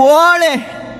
മോളെ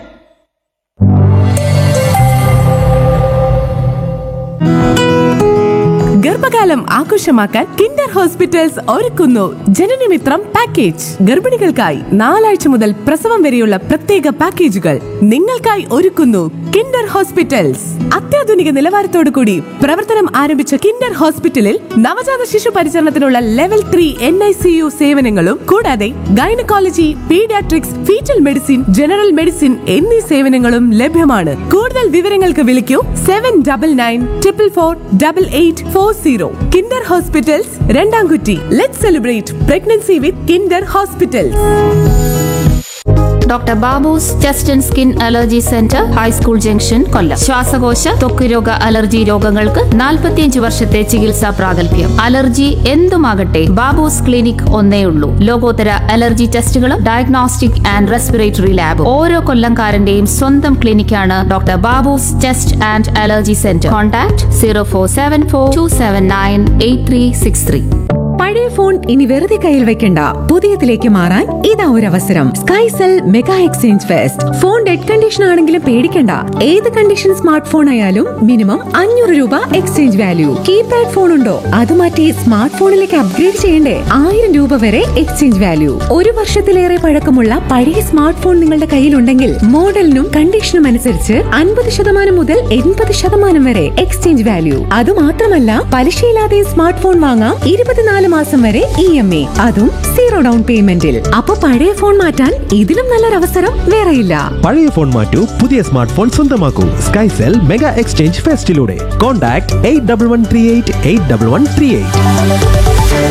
ഗർഭകാലം ആഘോഷമാക്കാൻ കിൻഡർ ഹോസ്പിറ്റൽസ് ഒരുക്കുന്നു ജനനമിത്രം പാക്കേജ് ഗർഭിണികൾക്കായി നാലാഴ്ച മുതൽ പ്രസവം വരെയുള്ള പ്രത്യേക പാക്കേജുകൾ നിങ്ങൾക്കായി ഒരുക്കുന്നു കിൻഡർ ഹോസ്പിറ്റൽസ് അത്യാധുനിക നിലവാരത്തോടു കൂടി പ്രവർത്തനം ആരംഭിച്ച കിൻഡർ ഹോസ്പിറ്റലിൽ നവജാത ശിശു പരിചരണത്തിനുള്ള level three N I C U സേവനങ്ങളും കൂടാതെ gynaecology paediatrics foetal medicine general medicine എന്നീ സേവനങ്ങളും ലഭ്യമാണ് കൂടുതൽ വിവരങ്ങൾക്ക് വിളിക്കൂ seven double nine triple four double eight four zero Kinder hospitals Randamkutty let celebrate pregnancy with Kinder hospitals doctor Babu's chest and skin allergy centre high school junction Kollam ശ്വാസകോശ ത്വക്ക് രോഗ allergy രോഗങ്ങൾക്ക് 45 വർഷത്തെ ചികിത്സാ പ്രാഗൽഭ്യം അലർജി എന്തുമാകട്ടെ ബാബൂസ് ക്ലിനിക് ഒന്നേ ഉള്ളൂ ലോകോത്തര അലർജി ടെസ്റ്റുകളും ഡയഗ്നോസ്റ്റിക് ആൻഡ് റെസ്പിറേറ്ററി ലാബ് ഓരോ കൊല്ലംകാരന്റെയും സ്വന്തം ക്ലിനിക്കാണ് doctor Babu's chest and allergy centre contact zero four seven four two seven nine eight three six three പഴയ ഫോൺ ഇനി വെറുതെ കയ്യിൽ വെക്കണ്ട പുതിയതിലേക്ക് മാറാൻ ഇതാ ഒരു അവസരം Skycell mega exchange fest phone dead condition ആണെങ്കിലും പേടിക്കണ്ട ഏത് കണ്ടീഷൻ സ്മാർട്ട് ഫോൺ ആയാലും മിനിമം അഞ്ഞൂറ് രൂപ എക്സ്ചേഞ്ച് വാല്യൂ കീപാഡ് ഫോൺ ഉണ്ടോ അത് മാറ്റി സ്മാർട്ട് ഫോണിലേക്ക് അപ്ഗ്രേഡ് ചെയ്യണ്ടേ ആയിരം രൂപ വരെ എക്സ്ചേഞ്ച് വാല്യൂ ഒരു വർഷത്തിലേറെ പഴക്കമുള്ള പഴയ സ്മാർട്ട് ഫോൺ നിങ്ങളുടെ കയ്യിലുണ്ടെങ്കിൽ മോഡലിനും കണ്ടീഷനും അനുസരിച്ച് അൻപത് ശതമാനം മുതൽ എൺപത് ശതമാനം വരെ എക്സ്ചേഞ്ച് വാല്യൂ അത് മാത്രമല്ല പലിശയില്ലാതെ സ്മാർട്ട് ഫോൺ വാങ്ങാം ഇരുപത്തിനാല് മാസം വരെ ഇ എം എ അതും സീറോ ഡൗൺ പേയ്മെന്റിൽ അപ്പൊ പഴയ ഫോൺ മാറ്റാൻ ഇതിലും നല്ലൊരു അവസരം വേറെയില്ല പഴയ ഫോൺ മാറ്റൂ പുതിയ സ്മാർട്ട് ഫോൺ സ്വന്തമാക്കൂ സ്കൈസെൽ മെഗാ എക്സ്ചേഞ്ച് ഫെസ്റ്റിലൂടെ contact eight double one three eight eight double one three eight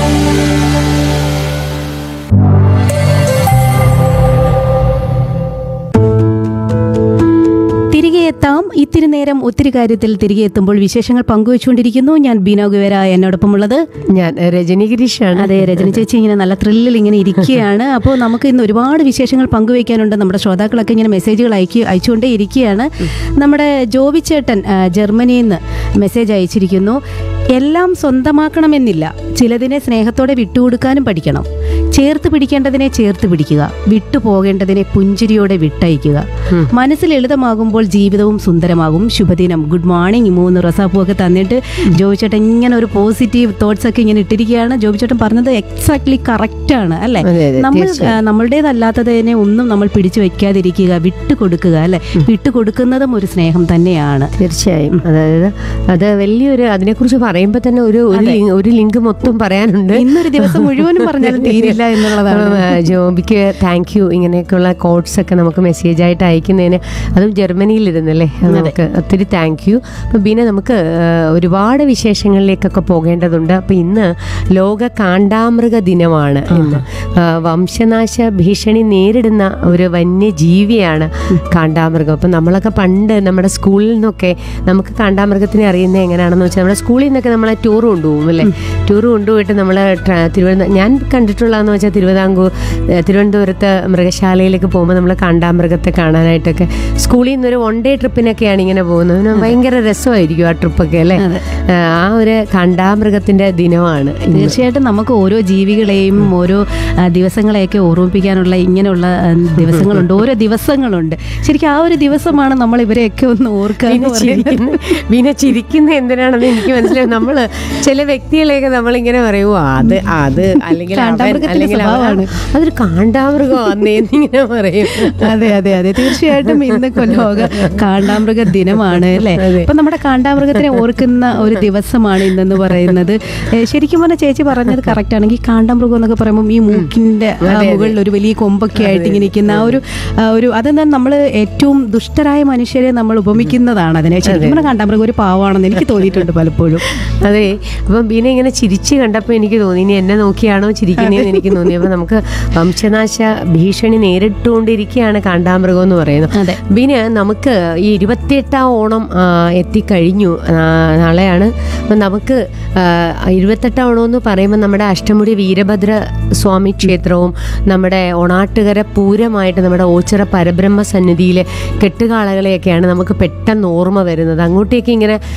തിരികെ എത്താം ഇത്തിരി നേരം ഒത്തിരി കാര്യത്തിൽ തിരികെ എത്തുമ്പോൾ വിശേഷങ്ങൾ പങ്കുവച്ചുകൊണ്ടിരിക്കുന്നു ഞാൻ ബീന ഗുവേര എന്നോടൊപ്പമുള്ളത് ഞാൻ രജനി ഗിരീഷാണ് അതെ രജനി ചേച്ചി ഇങ്ങനെ നല്ല ത്രില്ലിൽ ഇങ്ങനെ ഇരിക്കുകയാണ് അപ്പോൾ നമുക്ക് ഇന്ന് ഒരുപാട് വിശേഷങ്ങൾ പങ്കുവയ്ക്കാനുണ്ട് നമ്മുടെ ശ്രോതാക്കളൊക്കെ ഇങ്ങനെ മെസ്സേജുകൾ അയക്കി അയച്ചുകൊണ്ടേ ഇരിക്കുകയാണ് നമ്മുടെ ജോബി ചേട്ടൻ ആ, ജർമ്മനിയിൽ നിന്ന് മെസ്സേജ് അയച്ചിരിക്കുന്നു എല്ലാം സ്വന്തമാക്കണമെന്നില്ല ചിലതിനെ സ്നേഹത്തോടെ വിട്ടുകൊടുക്കാനും പഠിക്കണം ചേർത്ത് പിടിക്കേണ്ടതിനെ ചേർത്ത് പിടിക്കുക വിട്ടുപോകേണ്ടതിനെ പുഞ്ചിരിയോടെ വിട്ടയക്കുക മനസ്സ് ലളിതമാകുമ്പോൾ ജീവിതവും സുന്ദരമാകും ശുഭദിനം ഗുഡ് മോർണിംഗ് മൂന്ന് റസാപ്പൂ ഒക്കെ തന്നിട്ട് ജോബിച്ചേട്ടൻ ഇങ്ങനെ ഒരു പോസിറ്റീവ് തോട്ട്സ് ഒക്കെ ഇങ്ങനെ ഇട്ടിരിക്കുകയാണ് ജോബിച്ചേട്ടൻ പറഞ്ഞത് എക്സാക്ട്ലി കറക്റ്റ് ആണ് അല്ലെ അതെ, അതെ, നമ്മൾ തീർച്ചയായും. ആ, നമ്മളുടേതല്ലാത്തതിനെ ഒന്നും നമ്മൾ പിടിച്ചു വെക്കാതിരിക്കുക വിട്ടു കൊടുക്കുക അല്ലെ വിട്ടു കൊടുക്കുന്നതും ഒരു സ്നേഹം തന്നെയാണ് തീർച്ചയായും അതായത് അത് വലിയൊരു അതിനെക്കുറിച്ച് പറയുമ്പോൾ തന്നെ ഒരു ഒരു അതെ. ലിങ്ക് ഒരു ലിങ്ക് മൊത്തം പറയാനുണ്ട് ഇന്നൊരു ദിവസം മുഴുവനും പറഞ്ഞാലും തീരില്ല എന്നുള്ളതാണ് അപ്പം, ആ, ജോബിക്ക് താങ്ക് യു ഇങ്ങനെയൊക്കെയുള്ള കോഡ്സ് ഒക്കെ നമുക്ക് മെസ്സേജ് ആയിട്ട് അയക്കുന്നതിന് അതും ജർമ്മനിയിലിരുന്നല്ലേ അത് നമുക്ക് ഒത്തിരി താങ്ക് യു അപ്പം പിന്നെ നമുക്ക് ആ, ഒരുപാട് വിശേഷങ്ങളിലേക്കൊക്കെ പോകേണ്ടതുണ്ട് അപ്പം ഇന്ന് ലോക കാണ്ടാമൃഗ ദിനമാണ് ഇന്ന് ആ, വംശനാശ ഭീഷണി നേരിടുന്ന ഒരു വന്യജീവിയാണ് കാണ്ടാമൃഗം അപ്പം നമ്മളൊക്കെ പണ്ട് നമ്മുടെ സ്കൂളിൽ നിന്നൊക്കെ നമുക്ക് കാണ്ടാമൃഗത്തിനെ അറിയുന്നത് എങ്ങനെയാണെന്ന് വെച്ചാൽ നമ്മുടെ സ്കൂളിൽ നിന്നൊക്കെ നമ്മളെ ടൂർ കൊണ്ടുപോകും അല്ലേ ടൂർ കൊണ്ടുപോയിട്ട് നമ്മൾ തിരുവനന്തപുരം ഞാൻ കണ്ടിട്ടുള്ളതെന്ന് വെച്ചാൽ തിരുവിതാംകൂർ ഏഹ്, തിരുവനന്തപുരത്ത് മൃഗശാലയിലേക്ക് പോകുമ്പോൾ നമ്മൾ കാണ്ടാമൃഗത്തെ കാണാനായിട്ടൊക്കെ സ്കൂളിൽ നിന്നൊരു വൺ ഡേ ട്രിപ്പിനൊക്കെയാണ് ഇങ്ങനെ പോകുന്നത് പിന്നെ ഭയങ്കര രസമായിരിക്കും ആ ട്രിപ്പൊക്കെ അല്ലേ ഏഹ്, ആ ഒരു കാണ്ടാമൃഗത്തിന്റെ ദിനമാണ് ഇന്ന്. തീർച്ചയായിട്ടും നമുക്ക് ഓരോ ജീവികളെയും ഓരോ ആ, ദിവസങ്ങളെയൊക്കെ ഓർമ്മിപ്പിക്കാനുള്ള ഇങ്ങനെയുള്ള ആ, ദിവസങ്ങളുണ്ട് ഓരോ ദിവസങ്ങളുണ്ട് ശരിക്കും ആ ഒരു ദിവസമാണ് നമ്മൾ ഇവരെയൊക്കെ ഒന്ന് ഓർക്കുക എന്ന് വീണ പറയുന്നത്. ചിരിക്കുന്ന വീണ ചിരിക്കുന്ന എന്തിനാണെന്ന് എനിക്ക് മനസ്സിലാവും നമ്മള് ചില വ്യക്തികളെയൊക്കെ നമ്മളിങ്ങനെ പറയുമോ അത് അത് അല്ലെങ്കിൽ അവൻ, കാണ്ടാമൃഗത്തിന്റെ അല്ലെങ്കിൽ അവൻ, സ്വഭാവമാണ്. അതൊരു കാണ്ടാമൃഗം അന്നേന്നിങ്ങനെ പറയും അതെ അതെ അതെ തീർച്ചയായിട്ടും ഇന്ന് ലോക കാണ്ടാമൃഗ ദിനമാണ് അല്ലേ അതെ. അപ്പൊ നമ്മുടെ കാണ്ടാമൃഗത്തിനെ ഓർക്കുന്ന ഒരു ദിവസമാണ് ഇന്നെന്ന് പറയുന്നത് ഏ, ശരിക്കും പറഞ്ഞാൽ ചേച്ചി പറഞ്ഞത് കറക്റ്റ് ആണ് ഈ കാണ്ടാമൃഗം എന്നൊക്കെ പറയുമ്പോൾ ഈ മൂക്കിന്റെ ആ, മുകളിൽ ഒരു വലിയ കൊമ്പൊക്കെ ആയിട്ട് ഇങ്ങനെ ഇരിക്കുന്ന ആ ഒരു ആ, ഒരു അതെന്താ നമ്മൾ ഏറ്റവും ദുഷ്ടരായ മനുഷ്യരെ നമ്മൾ ഉപമിക്കുന്നതാണ് അതിനെ ശരിക്കും പറഞ്ഞാൽ കാണ്ടാമൃഗം ഒരു പാവമാണെന്ന് എനിക്ക് തോന്നിയിട്ടുണ്ട് പലപ്പോഴും അതെ അപ്പം ബീന ഇങ്ങനെ ചിരിച്ച് കണ്ടപ്പോൾ എനിക്ക് തോന്നി ഇനി എന്നെ നോക്കിയാണോ ചിരിക്കുന്നതെന്ന് എനിക്ക് തോന്നി അപ്പം നമുക്ക് വംശനാശ ഭീഷണി നേരിട്ടുകൊണ്ടിരിക്കുകയാണ് കാണ്ടാമൃഗം എന്ന് പറയുന്നത് അതെ. ബീന നമുക്ക് ഈ ഇരുപത്തിയെട്ടാം ഓണം ആ, എത്തിക്കഴിഞ്ഞു ആ, നാളെയാണ് അപ്പം നമുക്ക് ആ, ഇരുപത്തെട്ടാം ഓണം എന്ന് പറയുമ്പോൾ നമ്മുടെ അഷ്ടമുടി വീരഭദ്ര സ്വാമി ക്ഷേത്രവും നമ്മുടെ ഒണാട്ടുകര പൂരമായിട്ട് നമ്മുടെ ഓച്ചിറ പരബ്രഹ്മ സന്നിധിയിലെ കെട്ടുകാളകളെയൊക്കെയാണ് നമുക്ക് പെട്ടെന്ന് ഓർമ്മ വരുന്നത് അങ്ങോട്ടേക്ക് ഇങ്ങനെ